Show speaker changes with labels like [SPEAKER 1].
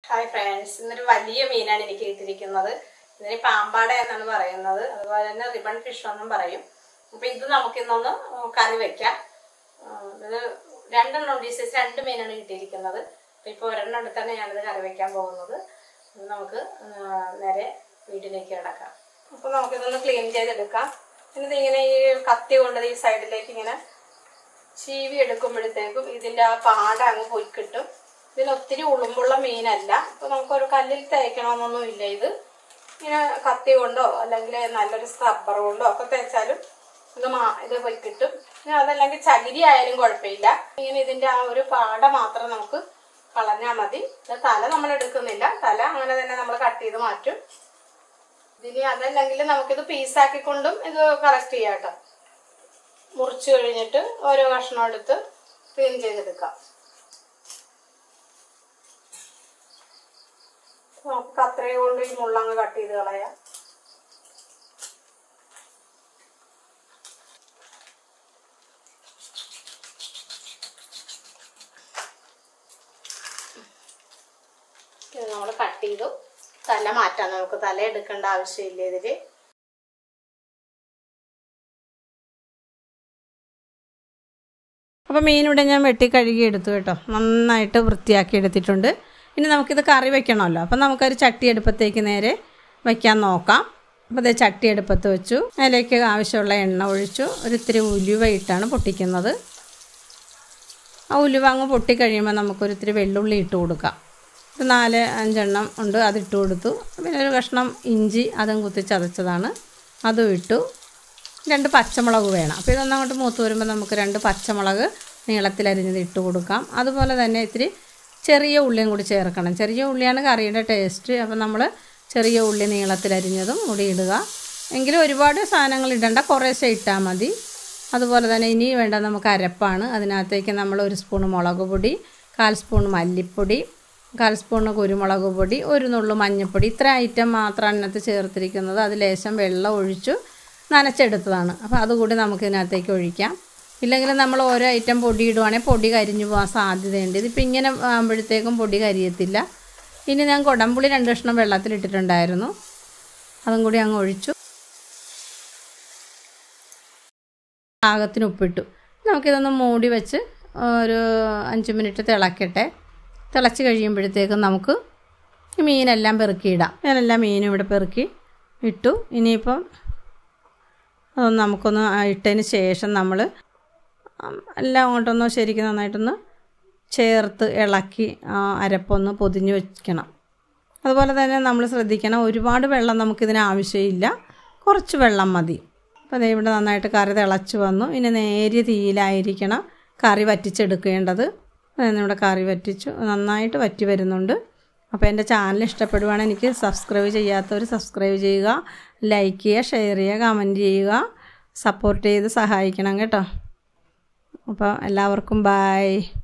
[SPEAKER 1] hi friends ഇന്നൊരു വലിയ മീനാണ് എനിക്ക് കിട്ടിയിരിക്കുന്നത് ഇതിന് പാമ്പാട എന്നാണ് പറയുന്നത് അതുപോലെ തന്നെ റിബൺ ഫിഷ് എന്നും പറയും അപ്പൊ ഇത് നമുക്ക് ഇന്നൊന്ന് കറി വെക്കാം ഉം, ഇത് രണ്ടെണ്ണം ഉണ്ട് ഈ സൈസ് രണ്ട് മീനാണ് കിട്ടിയിരിക്കുന്നത് അപ്പൊ ഇപ്പൊ ഒരെണ്ണം എടുത്താണ് ഞാനിത് കറി വെക്കാൻ പോകുന്നത് ഇത് നമുക്ക് ആ, നേരെ വീട്ടിലേക്ക് കിടക്കാം അപ്പൊ നമുക്കിതൊന്ന് ക്ലീൻ ചെയ്തെടുക്കാം എന്നിട്ട് ഇങ്ങനെ ഈ കത്തി കൊണ്ട് ഈ സൈഡിലേക്ക് ഇങ്ങനെ ചീവി എടുക്കുമ്പോഴത്തേക്കും ഇതിന്റെ ആ പാട അങ്ങ് പോയി കിട്ടും ഇതിന് ഒത്തിരി ഉളുമ്പുള്ള മീനല്ല അപ്പൊ നമുക്കൊരു കല്ലിൽ തേക്കണമെന്നൊന്നും ഇല്ല ഇത് ഇങ്ങനെ കത്തി കൊണ്ടോ അല്ലെങ്കിൽ നല്ലൊരു സ്ക്രബ്ബർ കൊണ്ടോ ഒക്കെ തേച്ചാലും ഇത് മാ ഇത് പോയി കിട്ടും ഇനി അതല്ലെങ്കിൽ ചകിരി ആയാലും കുഴപ്പമില്ല ഇങ്ങനെ ഇതിന്റെ ആ ഒരു പാട മാത്രം നമുക്ക് കളഞ്ഞാൽ മതി ഇത് തല നമ്മൾ എടുക്കുന്നില്ല തല അങ്ങനെ തന്നെ നമ്മൾ കട്ട് ചെയ്ത് മാറ്റും ഇതിന് അതല്ലെങ്കിൽ നമുക്കിത് പീസാക്കിക്കൊണ്ടും ഇത് കളക്ട് ചെയ്യാം കേട്ടോ മുറിച്ച് കഴിഞ്ഞിട്ട് ഓരോ കഷ്ണം എടുത്ത് ക്ലീൻ ചെയ്തെടുക്കാം നമുക്ക് കത്രയും കൊണ്ട് ഈ മുള്ളങ്ങ് കട്ട് ചെയ്ത് കളയാം ഇത് നമ്മൾ കട്ട് ചെയ്തു തല മാറ്റാം നമുക്ക് തല എടുക്കേണ്ട ആവശ്യമില്ല ഇതില്
[SPEAKER 2] അപ്പോൾ മീനിവിടെ ഞാൻ വെട്ടി കഴുകി എടുത്തു കേട്ടോ നന്നായിട്ട് വൃത്തിയാക്കി എടുത്തിട്ടുണ്ട് ഇനി നമുക്കിത് കറി വെക്കണമല്ലോ അപ്പോൾ നമുക്കൊരു ചട്ടി അടുപ്പത്തേക്ക് നേരെ വയ്ക്കാൻ നോക്കാം അപ്പോൾ അതേ ചട്ടി അടുപ്പത്ത് വെച്ചു അതിലേക്ക് ആവശ്യമുള്ള എണ്ണ ഒഴിച്ചു ഒരു ഇത്തിരി ഉലുവ ഇട്ടാണ് പൊട്ടിക്കുന്നത് ആ ഉലുവ അങ്ങ് പൊട്ടിക്കഴിയുമ്പോൾ നമുക്കൊരു ഇത്തിരി വെള്ളുള്ളി ഇട്ട് കൊടുക്കാം ഒരു നാല് അഞ്ചെണ്ണം ഉണ്ട് അതിട്ട് കൊടുത്തു പിന്നെ ഒരു കഷ്ണം ഇഞ്ചി അതും കുത്തി ചതച്ചതാണ് അതും ഇട്ടു രണ്ട് പച്ചമുളക് വേണം അപ്പോൾ ഇതൊന്നും അങ്ങോട്ട് മൂത്ത് വരുമ്പോൾ നമുക്ക് രണ്ട് പച്ചമുളക് നീളത്തിലരിഞ്ഞത് ഇട്ട് കൊടുക്കാം അതുപോലെ തന്നെ ഇത്തിരി ചെറിയ ഉള്ളിയും കൂടി ചേർക്കണം ചെറിയ ഉള്ളിയാണ് കറിയുടെ ടേസ്റ്റ് അപ്പോൾ നമ്മൾ ചെറിയ ഉള്ളി നീളത്തിലരിഞ്ഞതും കൂടി ഇടുക എങ്കിലും ഒരുപാട് സാധനങ്ങൾ ഇടണ്ട കുറേശ്ശെ ഇട്ടാൽ മതി അതുപോലെ തന്നെ ഇനി വേണ്ട നമുക്ക് അരപ്പാണ് അതിനകത്തേക്ക് നമ്മൾ ഒരു സ്പൂൺ മുളക് പൊടി കാൽ സ്പൂൺ മല്ലിപ്പൊടി കാൽ സ്പൂൺ കുരുമുളക് പൊടി ഒരു നുള്ളു മഞ്ഞൾപ്പൊടി ഇത്ര ഐറ്റം മാത്രമാണ് ഇതിനകത്ത് ചേർത്തിരിക്കുന്നത് അത് ലേശം വെള്ളം ഒഴിച്ചു നനച്ചെടുത്തതാണ് അപ്പോൾ അതുകൂടി നമുക്ക് ഇതിനകത്തേക്ക് ഒഴിക്കാം ഇല്ലെങ്കിൽ നമ്മൾ ഓരോ ഐറ്റം പൊടി ഇടുവാണെങ്കിൽ പൊടി കരിഞ്ഞു പോകാൻ സാധ്യതയുണ്ട് ഇതിപ്പോൾ ഇങ്ങനെ ആകുമ്പോഴത്തേക്കും പൊടി കരിയത്തില്ല ഇനി ഞാൻ കുടംപുളി രണ്ട് കഷ്ണം വെള്ളത്തിലിട്ടിട്ടുണ്ടായിരുന്നു അതും കൂടി അങ്ങ് ഒഴിച്ചു പാകത്തിന് ഉപ്പിട്ടു നമുക്കിതൊന്ന് മൂടി വെച്ച് ഒരു അഞ്ച് മിനിറ്റ് തിളക്കട്ടെ തിളച്ച് കഴിയുമ്പോഴത്തേക്കും നമുക്ക് ഈ മീനെല്ലാം പെറുക്കിയിടാം ഞാനെല്ലാം മീനും ഇവിടെ പെറുക്കി ഇട്ടു ഇനിയിപ്പം അതൊന്ന് നമുക്കൊന്ന് ഇട്ടതിന് ശേഷം നമ്മൾ എല്ലാം അങ്ങോട്ടൊന്ന് ശരിക്കും നന്നായിട്ടൊന്ന് ചേർത്ത് ഇളക്കി ആ അരപ്പൊന്ന് പൊതിഞ്ഞ് വെക്കണം അതുപോലെ തന്നെ നമ്മൾ ശ്രദ്ധിക്കണം ഒരുപാട് വെള്ളം നമുക്കിതിന് ആവശ്യമില്ല കുറച്ച് വെള്ളം മതി അപ്പോൾ ദേ ഇവിടെ നന്നായിട്ട് കറി തിളച്ച് വന്നു ഇനി നേരിയ തീയിലായിരിക്കണം കറി വറ്റിച്ചെടുക്കേണ്ടത് ഇവിടെ കറി വറ്റിച്ചു നന്നായിട്ട് വറ്റി വരുന്നുണ്ട് അപ്പോൾ എൻ്റെ ചാനൽ ഇഷ്ടപ്പെടുവാണെങ്കിൽ എനിക്ക് സബ്സ്ക്രൈബ് ചെയ്യാത്തവർ സബ്സ്ക്രൈബ് ചെയ്യുക ലൈക്ക് ചെയ്യുക ഷെയർ ചെയ്യുക കമൻറ്റ് ചെയ്യുക സപ്പോർട്ട് ചെയ്ത് സഹായിക്കണം കേട്ടോ അപ്പോൾ എല്ലാവർക്കും ബായ്